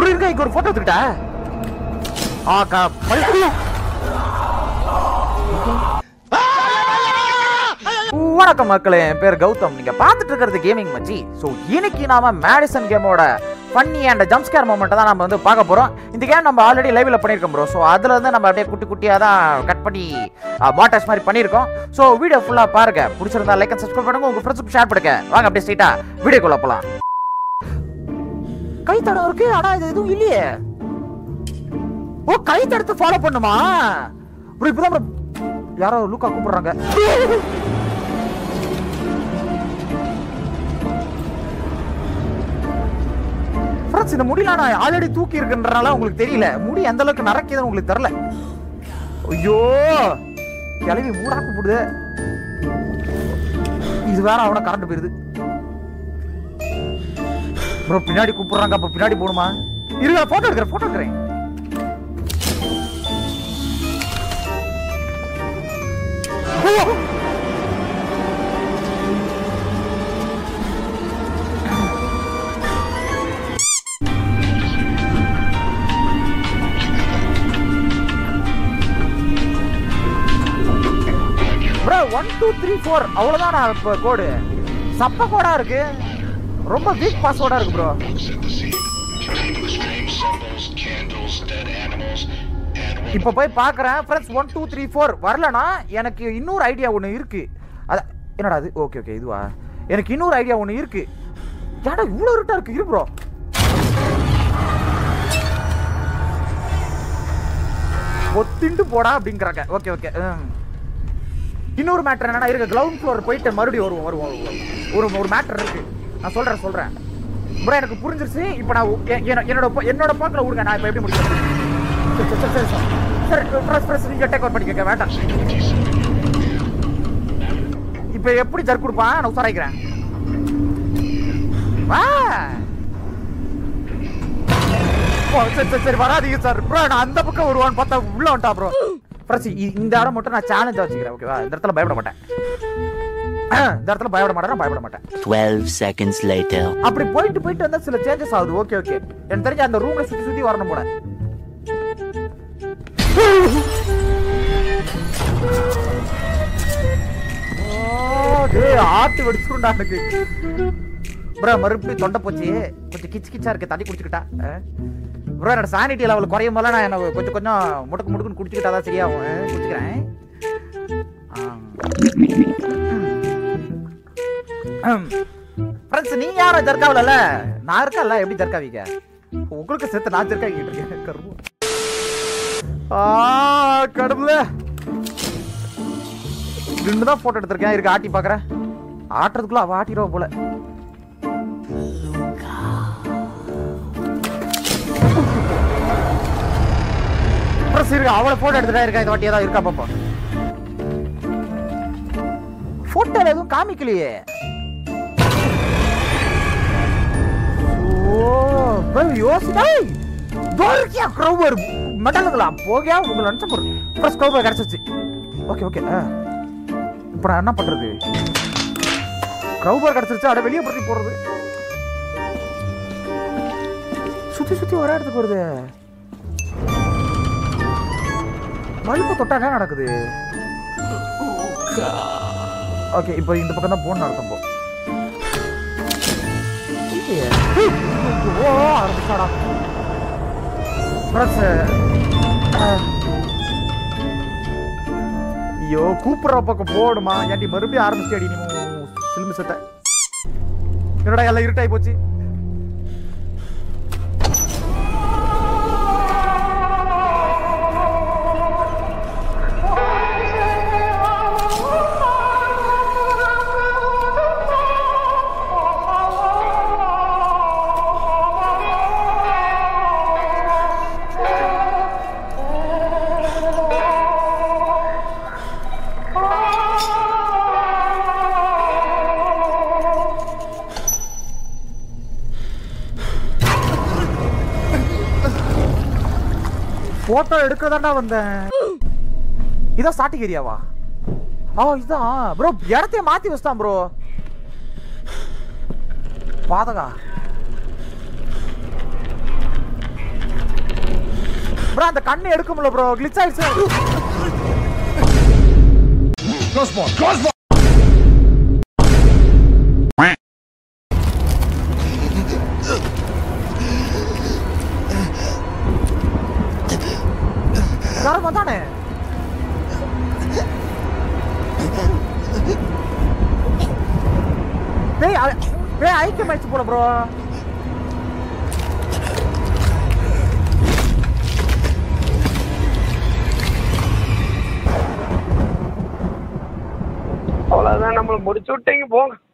Bro இருக்க இங்க ஒரு போட்டோ எடுத்துக்கிட்டா ஆ கா பல்ல வணக்கம் மக்களே என் பேர் கௌதம் நீங்க பார்த்துட்டு இருக்கிறது கேமிங் மச்சி ஸோ இன்னைக்கு நாம மேடிசன் கேமோட ஃபன்னி அண்ட் ஜம்ஸ்கேர் மூமெண்ட் தான் நம்ம வந்து பார்க்க போறோம் இந்த கேம் நம்ம ஆல்ரெடி லைவ்ல பண்ணியிருக்கோம் ப்ரோ ஸோ அதுல இருந்து நம்ம அப்படியே குட்டி குட்டியாக தான் கட் பண்ணி மாட்டாஸ் மாதிரி பண்ணியிருக்கோம் ஸோ வீடியோ ஃபுல்லாக பாருங்க பிடிச்சிருந்தா லைக் அண்ட் சப்ஸ்கிரைப் பண்ணுங்க உங்க ஃப்ரெண்ட்ஸுக்கு ஷேர் பண்ணுங்க வாங்க அப்படியே ஸ்ட்ரைட்டா வீடியோக்குள்ள போலாம் கை தடம் இருக்கு ஆனா இது எதுவும் இல்லையே ஓ கை தடத்தை ஃபாலோ பண்ணுமா ப்ரோ இப்பதான் bro யாரோ லூக்கா கூப்பிடுறாங்க ஃப்ரெண்ட்ஸ் இந்த முடியல நான் ஆல்ரெடி தூக்கி இருக்குன்றனால உங்களுக்கு தெரியல முடி எந்த அளவுக்கு நரக்கியதுன்னு உங்களுக்கு தெரியல ஐயோ கிளவி மூடா கூப்பிடுது இது வேற அவன கரண்ட் போயிருது ப்ரோ பின்னாடி கூப்பிடுறாங்க அப்ப பின்னாடி போகணுமா இருங்க போட்டோ எடுக்கிறேன் போட்டோ எடுக்கிறேன் ஓ! Bro one two three four அவ்வளோதான் நான் இப்போ கோடு சப்ப கோடா இருக்கு ரொம்ப வீக் பாஸ்வேர்டா இருக்கு bro Set the scene. Continue strange symbols, candles, dead animals, and what இப்போ போய் பார்க்குறேன் friends one two three four வரலனா எனக்கு இன்னொரு ஐடியா ஒன்று இருக்கு அத என்னடா அது ஓகே ஓகே இதுவா எனக்கு இன்னொரு ஐடியா ஒன்று இருக்கு ஏடா இவ்வளோ இருட்டா இருக்கு இரு ப்ரோ ஒத்திண்டு போடா அப்படிங்கிறாங்க ஓகே ஓகே இன்னொரு மேட்டர் என்னன்னா இருக்கு கிரவுண்ட் ஃப்ளோர் போயிட்டு மறுபடியும் வருவோம் வருவோம் வருவோம். ஒரு ஒரு மேட்டர் இருக்கு நான் சொல்றேன் சொல்றேன் ப்ரோ எனக்கு புரிஞ்சிருச்சு இப்போ நான் உ- எ- என்ன- என்னோட போ- என்னோட போக்கில் விடுங்க நான் இப்போ எப்படி முடிக்கிறேன் சரி சரி சரி சரி சரி ப்ரெஸ் ப்ரெஸ் நீங்கள் டேக் ஓவர் பண்ணிக்கங்க வேண்டாம் இப்போ எப்படி ஜர்க் கொடுப்பான் நான் உசாராய்க்கிறேன் வா ஓ, சரி சரி சரி வராதீங்க சார் ப்ரோ நான் அந்த பக்கம் வருவான்னு பார்த்தா உள்ள வந்துட்டா ப்ரோ ஃப்ரெண்ட்ஸ் இந்த இடம் மட்டும் நான் சேலஞ்ச் வச்சுக்கிறேன் ஓகேவா இந்த இடத்துல பயப்பட மாட்டேன் இந்த இடத்துல பயப்பட மாட்டேன் நான் பயப்பட மாட்டேன் 12 seconds later. அப்படி போயிட்டு போயிட்டு வந்தா சில சேஞ்சஸ் ஆகுது ஓகே ஓகே எனக்கு தெரிஞ்ச அந்த ரூம்ல சுத்தி சுத்தி வரணும் போல ஓ, டேய், ஆட்டு வெடிச்சுருண்டா எனக்கு ப்ரோ மறுபடியும் தொண்டை போச்சு கொஞ்சம் கிச்சு கிச்சா இருக்கு தண்ணி குடிச்சுக்கிட்டா ப்ரோ என்னோட சானிட்டி லெவல் குறையும் போல நான் என்ன கொஞ்சம் கொஞ்சம் முடுக்கு முடுக்குன்னு குடிச்சுக்கிட்டா தான் சரியாகும் ஆ, குடிச்சுக்கிறேன் ஃப்ரெண்ட்ஸ் நீங்க யாரும் ஜர்க்காவில்ல நான் இருக்கேன்ல எப்படி ஜர்க்காவிக்க உங்களுக்கு சேர்த்து நான் ஜர்க்காவிக்கிட்டு இருக்கேன் கரும்பு ஆ கடவுள நின்று தான் போட்டோ எடுத்திருக்கேன் இருக்கு ஆட்டி பார்க்கறேன் ஆட்டுறதுக்குள்ள அவ ஆட்டிடுவா போல ஃப்ரெண்ட்ஸ் இருக்கு அவளை போட்டோ எடுத்துட்டா இருக்கா இந்த வாட்டி ஏதாவது இருக்கா பாப்பா போட்டோல எதுவும் காமிக்கலையே ஓ பை யோசிடா தோல்கியா க்ரௌவர் மெடலுங்களா போகியா உங்களை நினச்ச போற ஃபர்ஸ்ட் க்ரௌவர் கிடச்சிச்சு ஓகே ஓகே ஆ இப்போ நான் என்ன பண்றது க்ரௌவர் கிடச்சிருச்சு அட வெளியே பற்றி போறது சுத்தி சுத்தி ஒரே இடத்துக்கு வருது மழுப்ப தொட்டா என்ன நடக்குது ஓகே இப்போ இந்த பக்கம் தான் போன் நடத்தும் போ இல்லையே. ஓ ஆரம்பிச்சாடா ஃப்ரெண்ட்ஸ் ஐயோ கூப்பிடுற பக்கம் போடுமா ஏன்டி மறுபடியும் ஆரம்பிச்சியாடி நீ சிலுமி சட்டை என்னடா எல்லாம் இருட்டாയി போச்சு போட்டோ எடுக்க வந்தேன் இதான் ஸ்டார்டிங் ஏரியாவா ஆ இதுதான் ப்ரோ இடத்தைய மாத்தி வச்சிட்டான் ப்ரோ பாதகா ப்ரோ அந்த கண்ணு எடுக்க முடியல ப்ரோ கிளிச் ஆயிடுச்சு யாரும் வந்தானே டேய் அவ- டேய் ஐக்கியம் ஆயிடுச்சு போல ப்ரோ அவ்வளவுதான் நம்மள முடிச்சு விட்டீங்க போங்க